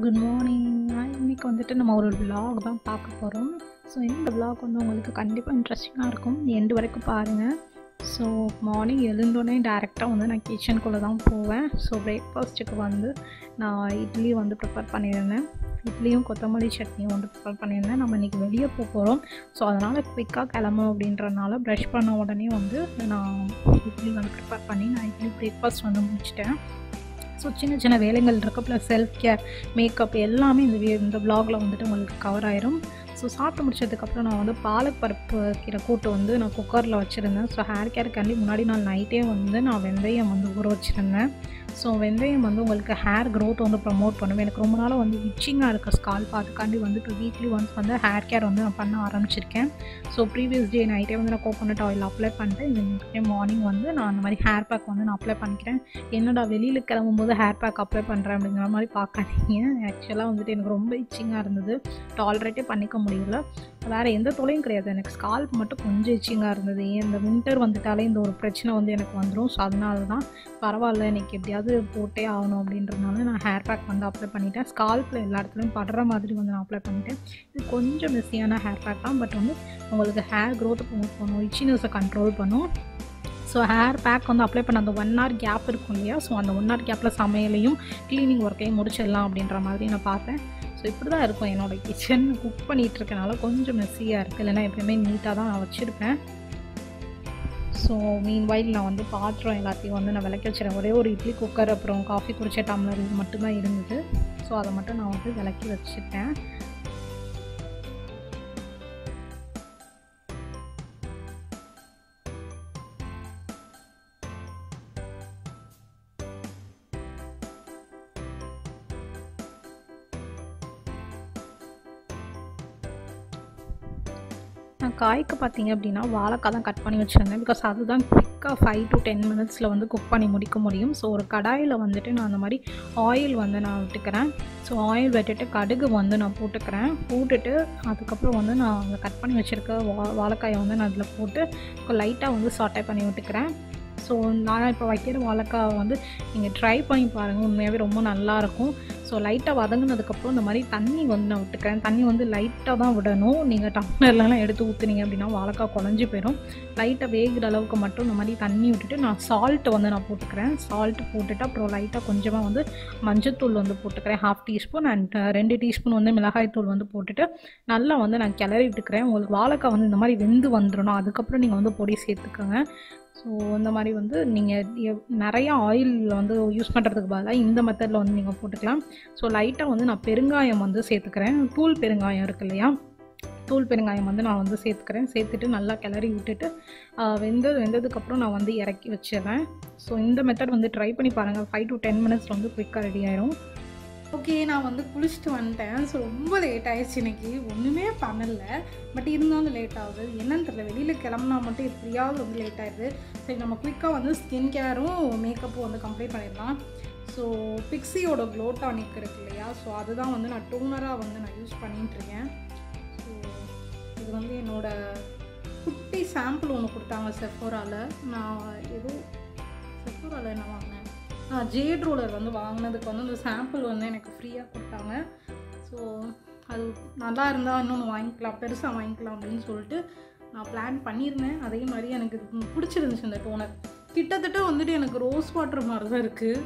good morning இன்றைக்கி வந்துட்டு நம்ம ஒரு vlog தான் பார்க்க போகிறோம் ஸோ இந்த vlog வந்து உங்களுக்கு கண்டிப்பாக இன்ட்ரெஸ்டிங்காக இருக்கும் எண்டு வரைக்கும் பாருங்கள் ஸோ மார்னிங் எழுந்தோடனே டேரெக்டாக வந்து நான் கிச்சனுக்குள்ளே தான் போவேன் ஸோ பிரேக்ஃபாஸ்ட்டுக்கு வந்து நான் இட்லி வந்து ப்ரிப்பேர் பண்ணியிருந்தேன் இட்லியும் கொத்தமல்லி சட்னியும் வந்து ப்ரிப்பேர் பண்ணியிருந்தேன் நம்ம இன்றைக்கி வெளியே போக போகிறோம் ஸோ அதனால் குயிக்காக கிளம்பணும் அப்படின்றனால ப்ரஷ் பண்ண உடனே வந்து நான் இட்லி வந்து ப்ரிப்பேர் பண்ணி நான் இட்லி பிரேக்ஃபாஸ்ட் வந்து முடிச்சிட்டேன் ஸோ சின்ன சின்ன வேலைகள் இருக்குது ப்ளஸ் செல்ஃப் கேர் மேக்கப் எல்லாமே இந்த வி- இந்த vlogல வந்துட்டு உங்களுக்கு கவர் ஆயிரும் ஸோ சாப்பிட்டு முடிச்சதுக்கப்புறம் நான் வந்து பாலக் பருப்பு கீரை கூட்டு வந்து நான் குக்கரில் வச்சுருந்தேன் ஸோ ஹேர் கேருக்காண்டி முன்னாடி நாள் நைட்டே வந்து நான் வெந்தயம் வந்து ஊற வச்சுருந்தேன் ஸோ வெந்தயம் வந்து உங்களுக்கு ஹேர் growth வந்து ப்ரமோட் பண்ணும் எனக்கு ரொம்ப நாளாக வந்து இச்சிங்காக இருக்க ஸ்கால்ப் அதுக்காண்டி வந்து இப்போ வீக்லி ஒன்ஸ் வந்து ஹேர் கேர் வந்து நான் பண்ண ஆரம்பிச்சிருக்கேன் ஸோ ப்ரீவியஸ் டே நைட்டே வந்து நான் கோகோனட் ஆயில் அப்ளை பண்ணிட்டு இந்த மார்னிங் வந்து நான் அந்த மாதிரி ஹேர் பேக் வந்து நான் அப்ளை பண்ணிக்கிறேன் என்னடா வெளியில் கிளம்பும்போது ஹேர் பேக் அப்ளை பண்ணுறேன் அப்படிங்கிற மாதிரி பார்க்காதீங்க ஆக்சுவலாக வந்துட்டு எனக்கு ரொம்ப இச்சிங்காக இருந்தது டாலரேட்டே பண்ணிக்க முடியல வேறு எந்த தொலையும் கிடையாது எனக்கு ஸ்கால்ப் மட்டும் கொஞ்சம் இச்சிங்காக இருந்தது ஏன் இந்த வின்டர் வந்துட்டாலே இந்த ஒரு பிரச்சனை வந்து எனக்கு வந்துடும் ஸோ அதனால தான் பரவாயில்ல இன்னைக்கு எப்படியாவது போட்டே ஆகணும் அப்படின்றதுனால நான் ஹேர் பேக் வந்து அப்ளை பண்ணிட்டேன் ஸ்கால்ப்பில் எல்லா இடத்துலையும் படுற மாதிரி வந்து நான் அப்ளை பண்ணிட்டேன் இது கொஞ்சம் மெஸ்ஸியான ஹேர் பேக் தான் பட் வந்து உங்களுக்கு ஹேர் growth ப்ரொமோட் பண்ணும் இச்சினஸை கண்ட்ரோல் பண்ணும் ஸோ ஹேர் பேக் வந்து அப்ளை பண்ண அந்த ஒன் ஹவர் கேப் இருக்கும் இல்லையா ஸோ அந்த ஒன் ஹவர் கேப்பில் சமையலையும் க்ளீனிங் ஒர்க்கையும் முடிச்சிடலாம் அப்படின்ற மாதிரி நான் பார்த்தேன் ஸோ இப்படி தான் இருக்கும் என்னோடய கிச்சன் குக் பண்ணிகிட்டு இருக்கனால கொஞ்சம் மெஸ்ஸியாக இருக்குது இல்லைன்னா எப்பயுமே நீட்டாக தான் நான் வச்சுருப்பேன் ஸோ மீன் வைல் நான் வந்து பாத்திரம் எல்லாத்தையும் வந்து நான் விளக்கி வச்சிடறேன் ஒரே ஒரு இட்லி குக்கர் அப்புறம் காஃபி குடிச்ச டம்ளர் இது மட்டும்தான் இருந்தது ஸோ அதை மட்டும் நான் வந்து விளக்கி வச்சுட்டேன் நான் காய்க்கு பார்த்தீங்க அப்படின்னா வாழைக்காய் தான் கட் பண்ணி வச்சுருந்தேன் பிகாஸ் அதுதான் குயிக்காக ஃபைவ் டு டென் மினிட்ஸில் வந்து குக் பண்ணி முடிக்க முடியும் ஸோ ஒரு கடாயில் வந்துட்டு நான் அந்த மாதிரி ஆயில் வந்து நான் விட்டுக்கிறேன் ஸோ ஆயில் விட்டுட்டு கடுகு வந்து நான் போட்டுக்கிறேன் போட்டுட்டு அதுக்கப்புறம் வந்து நான் அந்த கட் பண்ணி வச்சுருக்க வா வாழைக்காயை வந்து நான் அதில் போட்டு லைட்டாக வந்து சாட்டை பண்ணி விட்டுக்கிறேன் ஸோ நான் இப்போ வைக்கிற வாழைக்காய் வந்து நீங்கள் ட்ரை பண்ணி பாருங்கள் உண்மையாகவே ரொம்ப நல்லாயிருக்கும் ஸோ லைட்டாக வதங்கினதுக்கப்புறம் இந்த மாதிரி தண்ணி வந்து நான் விட்டுக்கிறேன் தண்ணி வந்து லைட்டாக தான் விடணும் நீங்கள் டம்ளர்லாம் எடுத்து ஊற்றுனீங்க அப்படின்னா வாழைக்காய் குழஞ்சி போயிடும் லைட்டாக வேகிற அளவுக்கு மட்டும் இந்த மாதிரி தண்ணி விட்டுட்டு நான் சால்ட்டு வந்து நான் போட்டுக்கிறேன் சால்ட் போட்டுட்டு அப்புறம் லைட்டாக கொஞ்சமாக வந்து மஞ்சத்தூள் வந்து போட்டுக்கிறேன் ஹாஃப் டீஸ்பூன் அண்ட் ரெண்டு டீஸ்பூன் வந்து மிளகாய் தூள் வந்து போட்டுட்டு நல்லா வந்து நான் கிளறி விட்டுக்கிறேன் உங்களுக்கு வாழைக்காய் வந்து இந்த மாதிரி வெந்து வந்துடணும் அதுக்கப்புறம் நீங்கள் வந்து பொடி சேர்த்துக்கோங்க ஸோ இந்த மாதிரி வந்து நீங்கள் நிறையா ஆயில் வந்து யூஸ் பண்ணுறதுக்கு பதிலாக இந்த மெத்தடில் வந்து நீங்கள் போட்டுக்கலாம் ஸோ லைட்டாக வந்து நான் பெருங்காயம் வந்து சேர்த்துக்கிறேன் தூள் பெருங்காயம் இருக்கு இல்லையா தூள் பெருங்காயம் வந்து நான் வந்து சேர்த்துக்கிறேன் சேர்த்துட்டு நல்லா கிளறி விட்டுட்டு ஆஹ், வெந்து வெந்ததுக்கப்புறம் நான் வந்து இறக்கி வச்சிடுறேன் ஸோ இந்த மெத்தட் வந்து ட்ரை பண்ணி பாருங்கள் ஃபைவ் டு டென் மினிட்ஸ் வந்து குயிக்காக ரெடி ஆயிரும் ஓகே நான் வந்து குளிச்சுட்டு வந்துட்டேன் ஸோ ரொம்ப லேட் ஆயிடுச்சு இன்னைக்கு ஒன்றுமே பண்ணல பட் இருந்தாலும் லேட் ஆகுது என்னன்னு தெரியல வெளியில் கிளம்புனா மட்டும் எப்படியாவது வந்து லேட் ஆயிடுது சரி நம்ம குயிக்காக வந்து ஸ்கின் கேரும் மேக்கப்பும் வந்து கம்ப்ளீட் பண்ணிடலாம் ஸோ பிக்ஸியோட க்ளோ டானிக் இருக்கு இல்லையா ஸோ அதுதான் வந்து நான் டோனராக வந்து நான் யூஸ் பண்ணிட்டு இருக்கேன் ஸோ இது வந்து என்னோட குட்டி சாம்பிள் ஒன்று கொடுத்தாங்க செஃபோராவில் நான் ஏதோ செஃபோராவில் என்ன வாங்கினேன் நான் ஜேட் ரோலர் வந்து வாங்கினதுக்கு வந்து அந்த சாம்பிள் வந்து எனக்கு ஃப்ரீயாக கொடுத்தாங்க ஸோ அது நல்லா இருந்தால் இன்னொன்று வாங்கிக்கலாம் பெருசாக வாங்கிக்கலாம் அப்படின்னு சொல்லிட்டு நான் பிளான் பண்ணியிருந்தேன் அதே மாதிரி எனக்கு இது பிடிச்சிருந்துச்சு இந்த டோனர் கிட்டத்தட்ட வந்துட்டு எனக்கு ரோஸ் வாட்டர் மாதிரி தான் இருக்குது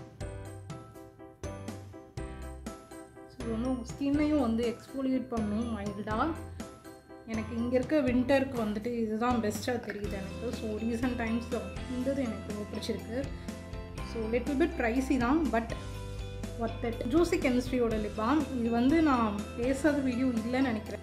ஸோ இது வந்து உங்கள் ஸ்கின்னையும் வந்து எக்ஸ்போலியேட் பண்ணும் மைல்டாக எனக்கு இங்கே இருக்க வின்டருக்கு வந்துட்டு இதுதான் பெஸ்ட்டாக தெரியுது எனக்கு ஸோ ரீசன்ட் டைம்ஸ் இந்த இது எனக்கு ரொம்ப பிடிச்சிருக்கு ஸோ லிட்டில் பிட் ப்ரைஸி தான் பட் ஒர்த் இட் ஜூசி கெமிஸ்ட்ரியோட லிப்பாம் இது வந்து நான் பேசாத வீடியோ இல்லைன்னு நினைக்கிறேன்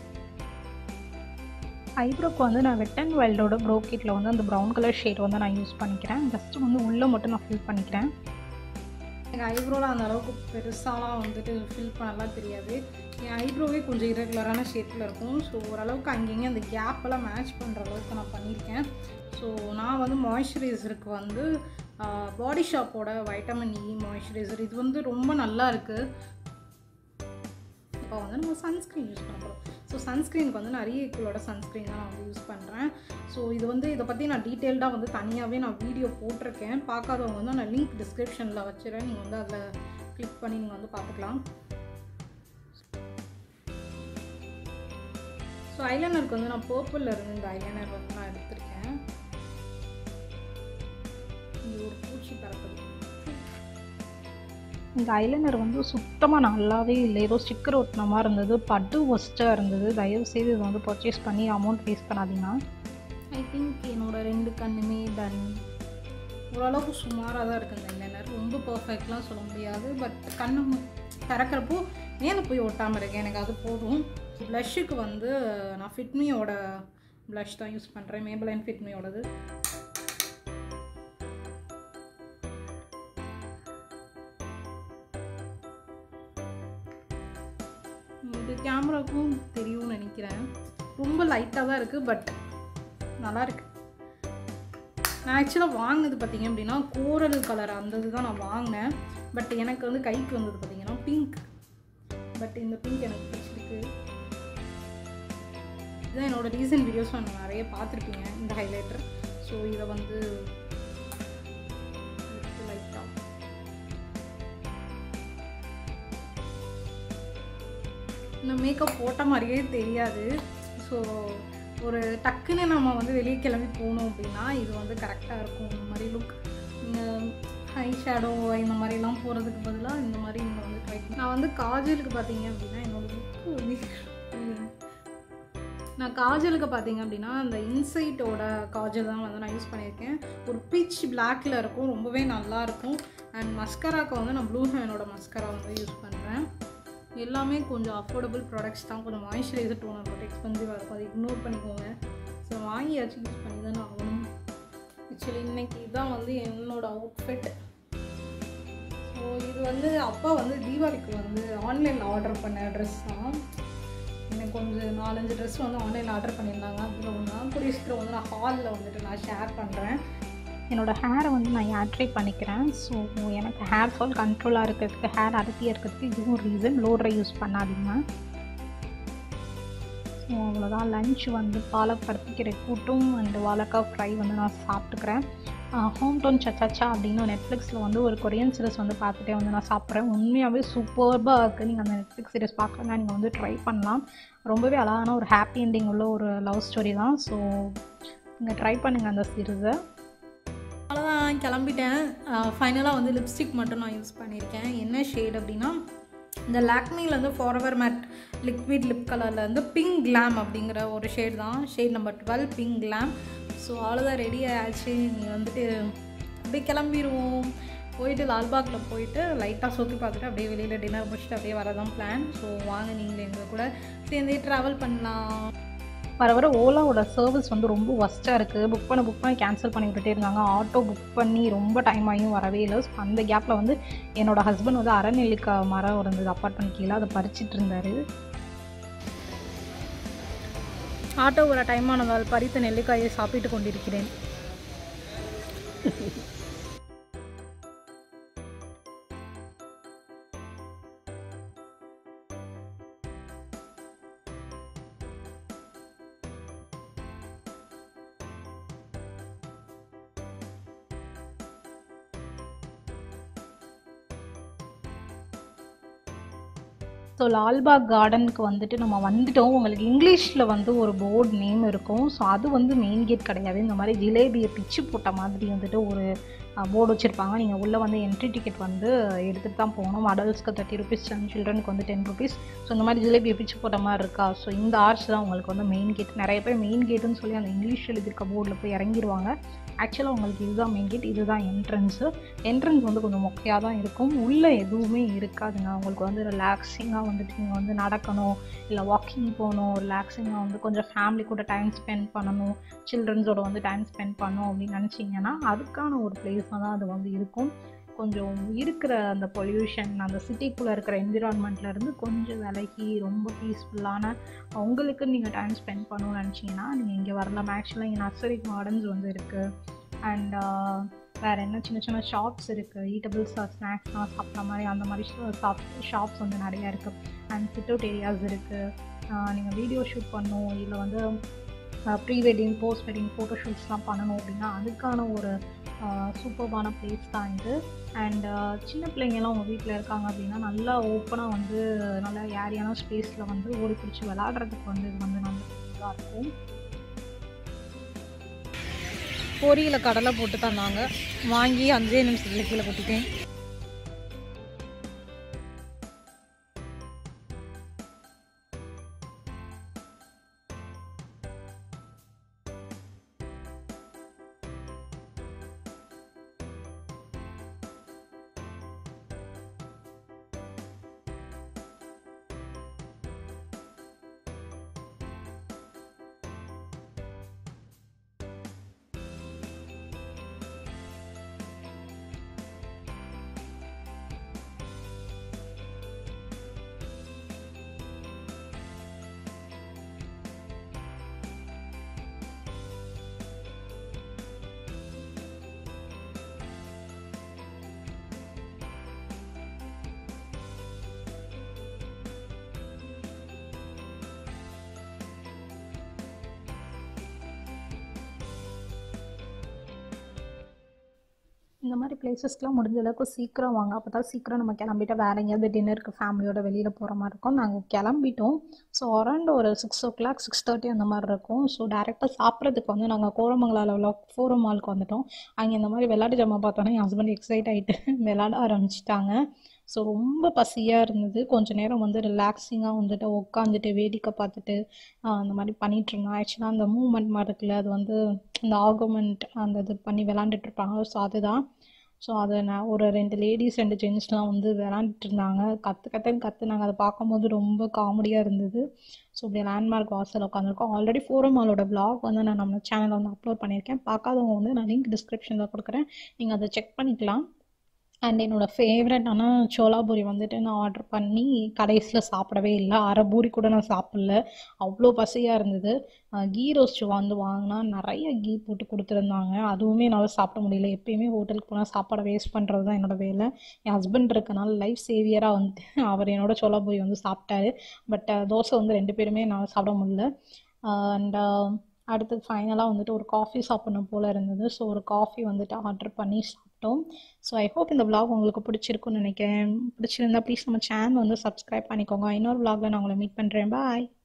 ஐப்ரோக்கு வந்து நான் வெட் அண்ட் வைல்டோட ப்ரோ கிட்டில் வந்து அந்த ப்ரௌன் கலர் ஷேட் வந்து நான் யூஸ் பண்ணிக்கிறேன் ஜஸ்ட் வந்து உள்ளே மட்டும் நான் ஃபில் பண்ணிக்கிறேன் எனக்கு ஐப்ரோவில் அந்த அளவுக்கு பெருசாலாம் வந்துட்டு ஃபில் பண்ணலாம் தெரியாது என் ஐப்ரோவே கொஞ்சம் இரகுலரான ஷேப்பில் இருக்கும் ஸோ ஓரளவுக்கு அங்கங்கே அந்த கேப்பெல்லாம் மேட்ச் பண்ணுற அளவுக்கு நான் பண்ணியிருக்கேன் ஸோ நான் வந்து மாய்ஸ்சரைசருக்கு வந்து பாடி ஷாப்போட வைட்டமின் இ மாய்ஸ்சரைசர் இது வந்து ரொம்ப நல்லா இருக்குது இப்போ வந்து நம்ம சன்ஸ்க்ரீன் யூஸ் பண்ண போகிறோம் ஸோ சன்ஸ்க்ரீனுக்கு வந்து நிறைய ஈக்குவலோட சன்ஸ்க்ரீன் தான் நான் வந்து யூஸ் பண்ணுறேன் ஸோ இது வந்து இதை பற்றி நான் டீட்டெயில்டாக வந்து தனியாகவே நான் வீடியோ போட்டிருக்கேன் பார்க்காதவங்க வந்து நான் லிங்க் டிஸ்கிரிப்ஷனில் வச்சுறேன் நீங்கள் வந்து அதில் கிளிக் பண்ணி நீங்கள் வந்து பார்த்துக்கலாம் ஸோ ஐலைனருக்கு வந்து நான் பர்பிளில் இருந்து இந்த ஐலைனர் வந்து நான் எடுத்திருக்கேன் இது ஒரு பூச்சி பறக்குது இந்த ஐலைனர் வந்து சுத்தமாக நல்லாவே இல்லை ஏதோ ஸ்டிக்கர் ஒட்டின மாதிரி இருந்தது பட்டு ஒஸ்ட்டாக இருந்தது தயவு செய்து இதை வந்து பர்ச்சேஸ் பண்ணி அமௌண்ட் வேஸ்ட் பண்ணாதீங்க ஐ திங்க் என்னோட ரெண்டு கண்ணுமே டன் ஓரளவுக்கு சுமாராக தான் இருக்குது இந்த ஐலைனர் ரொம்ப பர்ஃபெக்ட்லாம் சொல்ல முடியாது பட் கண்ணு மு- திறக்கறப்போ மேலே போய் ஒட்டாமல் இருக்கேன் எனக்கு அது போதும் ப்ளஷ்ஷுக்கு வந்து நான் ஃபிட்மியோட ப்ளஷ் தான் யூஸ் பண்ணுறேன் மேபலைன் ஃபிட்மியோடது இது கேமராவுக்கும் தெரியும்னு நினைக்கிறேன் ரொம்ப லைட்டாக தான் இருக்குது பட் நல்லா இருக்கு நான் ஆக்சுவலாக வாங்கினது பார்த்தீங்க அப்படின்னா கோரல் கலர் அந்த இதுதான் நான் வாங்கினேன் பட் எனக்கு வந்து கைக்கு வந்தது பார்த்தீங்கன்னா பிங்க் பட் இந்த பிங்க் எனக்கு பிடிச்சிருக்கு இதுதான் என்னோட ரீசன்ட் வீடியோஸ் நான் நிறைய பார்த்துருப்பீங்க இந்த ஹைலைட்டர் ஸோ இதை வந்து லைட்டாக இந்த மேக்கப் போட்ட மாதிரியே தெரியாது ஸோ ஒரு டக்குன்னு நம்ம வந்து வெளியே கிளம்பி போகணும் அப்படின்னா இது வந்து கரெக்டாக இருக்கும் இந்த மாதிரி லுக் நீங்கள் ஹை ஷேடோ இந்த மாதிரிலாம் போகிறதுக்கு பதிலாக இந்த மாதிரி நீங்கள் வந்து ட்ரை நான் வந்து காஜலுக்கு பார்த்தீங்க அப்படின்னா என்னோட லுக்கு வந்து நான் காஜலுக்கு பார்த்தீங்க அப்படின்னா அந்த இன்சைட்டோட காஜல் தான் வந்து நான் யூஸ் பண்ணியிருக்கேன் ஒரு பிச் பிளாக்ல இருக்கும் ரொம்பவே நல்லா இருக்கும் அண்ட் மஸ்கராக்கு வந்து நான் ப்ளூ ஹேனோட மஸ்கரா வந்து யூஸ் பண்ணுறேன் எல்லாமே கொஞ்சம் அஃபோர்டபுள் ப்ராடக்ட்ஸ் தான் கொஞ்சம் மாய்ஸ்சரைசர் டோனர் மட்டும் எக்ஸ்பென்சிவாக இருக்கும் அதை இக்னோர் பண்ணிக்கோங்க ஸோ வாங்கியாச்சும் யூஸ் பண்ணி தானே ஆகணும் ஆக்சுவலி இன்னைக்கு இதுதான் வந்து என்னோட அவுட்ஃபிட் ஸோ இது வந்து அப்பா வந்து தீபாவளிக்கு வந்து ஆன்லைனில் ஆர்டர் பண்ண ட்ரெஸ் தான் எனக்கு கொஞ்சம் நாலஞ்சு ட்ரெஸ் வந்து ஆன்லைனில் ஆர்டர் பண்ணியிருந்தாங்க அதில் ஒன்று கூடிய சீக்கிரம் வந்து நான் ஹாலில் வந்துட்டு நான் ஷேர் பண்ணுறேன் என்னோடய ஹேரை வந்து நான் ஏட்ரை பண்ணிக்கிறேன் ஸோ எனக்கு ஹேர் ஃபால் கண்ட்ரோலாக இருக்கிறதுக்கு ஹேர் அடர்த்தியாக இருக்கிறதுக்கு இதுவும் ரீசன் லோடரை யூஸ் பண்ணாதீங்க ஸோ அவ்வளோதான் லஞ்ச் வந்து பாலக் பருத்திக்கிற கூட்டும் அண்ட் வாழைக்காய் ஃப்ரை வந்து நான் சாப்பிட்டுக்கிறேன் ஹோம் டோன் சச்சாச்சா அப்படின்னு நெட்ஃப்ளிக்ஸில் வந்து ஒரு கொரியன் சீரிஸ் வந்து பார்த்துட்டே வந்து நான் சாப்பிட்றேன் உண்மையாகவே சூப்பர்பாக இருக்குது நீங்கள் அந்த நெட்ஃப்ளிக்ஸ் சீரிஸ் பார்க்கலன்னா நீங்கள் வந்து ட்ரை பண்ணலாம் ரொம்பவே அழகான ஒரு ஹாப்பி எண்டிங் உள்ள ஒரு லவ் ஸ்டோரி தான் ஸோ நீங்கள் ட்ரை பண்ணுங்கள் அந்த சீரிஸை அவ்வளோதான் கிளம்பிட்டேன் ஃபைனலாக வந்து லிப்ஸ்டிக் மட்டும் நான் யூஸ் பண்ணியிருக்கேன் என்ன ஷேட் அப்படின்னா இந்த லாக்மியில் வந்து ஃபார்வர் மேட் லிக்விட் லிப் கலரில் வந்து பிங்க் கிளாம் அப்படிங்கிற ஒரு ஷேட் தான் shade number twelve pink glam so அவ்வளோதான் ரெடி ஆச்சு நீங்கள் வந்துட்டு அப்படியே கிளம்பிடுவோம் போயிட்டு லால்பாக்கில் போயிட்டு லைட்டாக சுற்றி பார்த்துட்டு அப்படியே வெளியில் டின்னர் முடிச்சுட்டு அப்படியே வரதான் பிளான் ஸோ வாங்க நீங்களும் எங்கள் கூட சேர்ந்தே ட்ராவல் பண்ணலாம் வர வர ஓலாவோட சர்வீஸ் வந்து ரொம்ப ஒஸ்ட்டாக இருக்குது புக் பண்ண புக் பண்ணி கேன்சல் பண்ணி விட்டுட்டே இருந்தாங்க ஆட்டோ புக் பண்ணி ரொம்ப டைம் ஆகியும் வரவே இல்லை So, அந்த கேப்பில் வந்து என்னோட ஹஸ்பண்ட் வந்து அறநெல்லிக்காய் மரம் இருந்தது அப்பார்ட்மெண்ட் கீழே அதை பறிச்சிட்டு இருந்தாரு ஆட்டோ வர டைம் ஆனதால் பறித்த நெல்லிக்காயை சாப்பிட்டு கொண்டிருக்கிறேன் ஸோ லால்பாக் கார்டனுக்கு வந்துட்டு நம்ம வந்துட்டோம் உங்களுக்கு இங்கிலீஷில் வந்து ஒரு போர்டு நேம் இருக்கும் ஸோ அது வந்து மெயின் கேட் கிடையாது இந்த மாதிரி ஜிலேபியை பிச்சு போட்ட மாதிரி வந்துட்டு ஒரு போர்டு வச்சுருப்பாங்க நீங்கள் உள்ளே வந்து என்ட்ரி டிக்கெட் வந்து எடுத்துகிட்டு தான் போகணும் அடல்ட்ஸ்க்கு தேர்ட்டி ருபீஸ் அண்ட் சில்ட்ரனுக்கு வந்து டென் ருபீஸ் ஸோ இந்த மாதிரி ஜிலேபியை பிச்சு போட்ட மாதிரி இருக்கா ஸோ இந்த ஆர்ச் தான் உங்களுக்கு வந்து மெயின் கேட் நிறைய பேர் மெயின் கேட்டுன்னு சொல்லி அந்த இங்கிலீஷ் எழுதியிருக்க போர்டில் போய் இறங்கிடுவாங்க ஆக்சுவலாக உங்களுக்கு இதுதான் மெயின் கேட் இதுதான் என்ட்ரன்ஸு என்ட்ரன்ஸ் வந்து கொஞ்சம் மொக்கையாக தான் இருக்கும் உள்ளே எதுவுமே இருக்காதுங்க உங்களுக்கு வந்து ரிலாக்ஸிங்காக வந்துட்டு நீங்கள் வந்து நடக்கணும் இல்லை வாக்கிங் போகணும் ரிலாக்ஸிங்காக வந்து கொஞ்சம் ஃபேமிலி கூட டைம் ஸ்பெண்ட் பண்ணணும் சில்ட்ரன்ஸோட வந்து டைம் ஸ்பெண்ட் பண்ணணும் அப்படின்னு நினச்சிங்கன்னா அதுக்கான ஒரு பிளேஸாக தான் அது வந்து இருக்கும் கொஞ்சம் இருக்கிற அந்த பொல்யூஷன் அந்த சிட்டிக்குள்ளே இருக்கிற environmentல இருந்து கொஞ்சம் விலகி ரொம்ப பீஸ்ஃபுல்லான உங்களுக்கு நீங்கள் டைம் ஸ்பெண்ட் பண்ணணும்னு நினச்சிங்கன்னா நீங்கள் இங்கே வரலாம் ஆக்சுவலாக இங்கே நர்சரி கார்டன்ஸ் வந்து இருக்குது அண்ட் வேறு என்ன சின்ன சின்ன ஷாப்ஸ் இருக்குது ஈட்டபிள்ஸ் ஸ்நாக்ஸ்லாம் சாப்பிட்ற மாதிரி அந்த மாதிரி ஷாப் ஷாப்ஸ் வந்து நிறையா இருக்குது அண்ட் சிட் அவுட் ஏரியாஸ் இருக்குது நீங்கள் வீடியோ ஷூட் பண்ணணும் இல்லை வந்து pre wedding post wedding photo ஷூட்ஸ்லாம் பண்ணணும் அப்படின்னா அதுக்கான ஒரு சூப்பர்பான பிளேஸ் தான் இது அண்ட் சின்ன பிள்ளைங்கலாம் உங்கள் வீட்டில் இருக்காங்க அப்படின்னா நல்லா ஓப்பனாக வந்து நல்லா ஏரியான ஸ்பேஸில் வந்து ஓடி பிடிச்சி விளாட்றதுக்கு வந்து இது வந்து நல்ல தான் இருக்கும் பொரியில் கடலை போட்டு தந்தாங்க வாங்கி அஞ்சே நிமிஷத்தில் கீழே கொட்டிட்டேன் இந்த மாதிரி பிளேசஸ்க்குலாம் முடிஞ்ச அளவுக்கு சீக்கிரம் வாங்க அப்போ தான் சீக்கிரம் நம்ம கிளம்பிட்டு வேறு எங்கேயாவது டின்னருக்கு ஃபேமிலியோட வெளியில் போகிற மாதிரி இருக்கும் நாங்கள் கிளம்பிட்டோம் ஸோ அரௌண்ட் ஒரு six o'clock six thirty அந்த மாதிரி இருக்கும் ஸோ டேரெக்டாக சாப்பிட்றதுக்கு வந்து நாங்கள் கோரமங்கலாவில் ஃபோரம் மாலுக்கு வந்துட்டோம் அங்கே இந்த மாதிரி விளையாட்டு ஜாமா பார்த்தோன்னே என் ஹஸ்பண்ட் எக்ஸைட் ஆகிட்டு விளையாட ஆரம்பிச்சிட்டாங்க ஸோ ரொம்ப பசியாக இருந்தது கொஞ்ச நேரம் வந்து ரிலாக்ஸிங்காக வந்துட்டு உட்காந்துட்டு வேடிக்கை பார்த்துட்டு ஆஹ் அந்த மாதிரி பண்ணிட்டு இருந்தோம் ஆக்சுவலாக அந்த மூமெண்ட் மாதிரி இருக்குல்ல அது வந்து அந்த ஆர்குமெண்ட் அந்த இது பண்ணி விளாண்டுட்டு இருப்பாங்க ஸோ அதுதான் ஸோ அதை நான் ஒரு ரெண்டு லேடிஸ் ரெண்டு ஜென்ஸ்லாம் வந்து விளாண்டுட்டு இருந்தாங்க கற்று கற்றுன்னு கற்றுனாங்க அதை பார்க்கும்போது ரொம்ப காமெடியாக இருந்தது ஸோ இப்படி லேண்ட்மார்க் வாசல் உட்காந்துருக்கோம் ஆல்ரெடி ஃபோரம் மாலோட பிளாக் வந்து நான் நம்ம சேனலில் வந்து அப்லோட் பண்ணியிருக்கேன் பார்க்காதவங்க வந்து நான் லிங்க் டிஸ்கிரிப்ஷனில் கொடுக்குறேன் நீங்கள் அதை செக் பண்ணிக்கலாம் அண்ட் என்னோட ஃபேவரட்டான சோலா பூரி வந்துட்டு நான் ஆர்டர் பண்ணி கடைசியில் சாப்பிடவே இல்லை அரை பூரி கூட நான் சாப்பிடல அவ்வளோ பசியாக இருந்தது கீ ரோஸ்ட் வந்து வாங்கினா நிறைய கீ போட்டு கொடுத்துருந்தாங்க அதுவுமே என்னால் சாப்பிட முடியல எப்பயுமே ஹோட்டலுக்கு போனால் சாப்பாடை வேஸ்ட் பண்ணுறது தான் என்னோட வேலை என் ஹஸ்பண்ட் இருக்கனால லைஃப் சேவியராக வந்து அவர் என்னோட சோலா பூரி வந்து சாப்பிட்டாரு பட் தோசை வந்து ரெண்டு பேருமே என்னால் சாப்பிட முடியல அண்ட் அடுத்து ஃபைனலாக வந்துட்டு ஒரு காஃபி சாப்பிடணும் போல் இருந்தது ஸோ ஒரு காஃபி வந்துட்டு ஆர்டர் பண்ணி சாப்பிட்டோம் ஸோ ஐ ஹோப் இந்த vlog உங்களுக்கு பிடிச்சிருக்குன்னு நினைக்கிறேன் பிடிச்சிருந்தா ப்ளீஸ் நம்ம சேனல் வந்து சப்ஸ்கிரைப் பண்ணிக்கோங்க இன்னொரு vlogல நான் உங்களை மீட் பண்ணுறேன் பாய்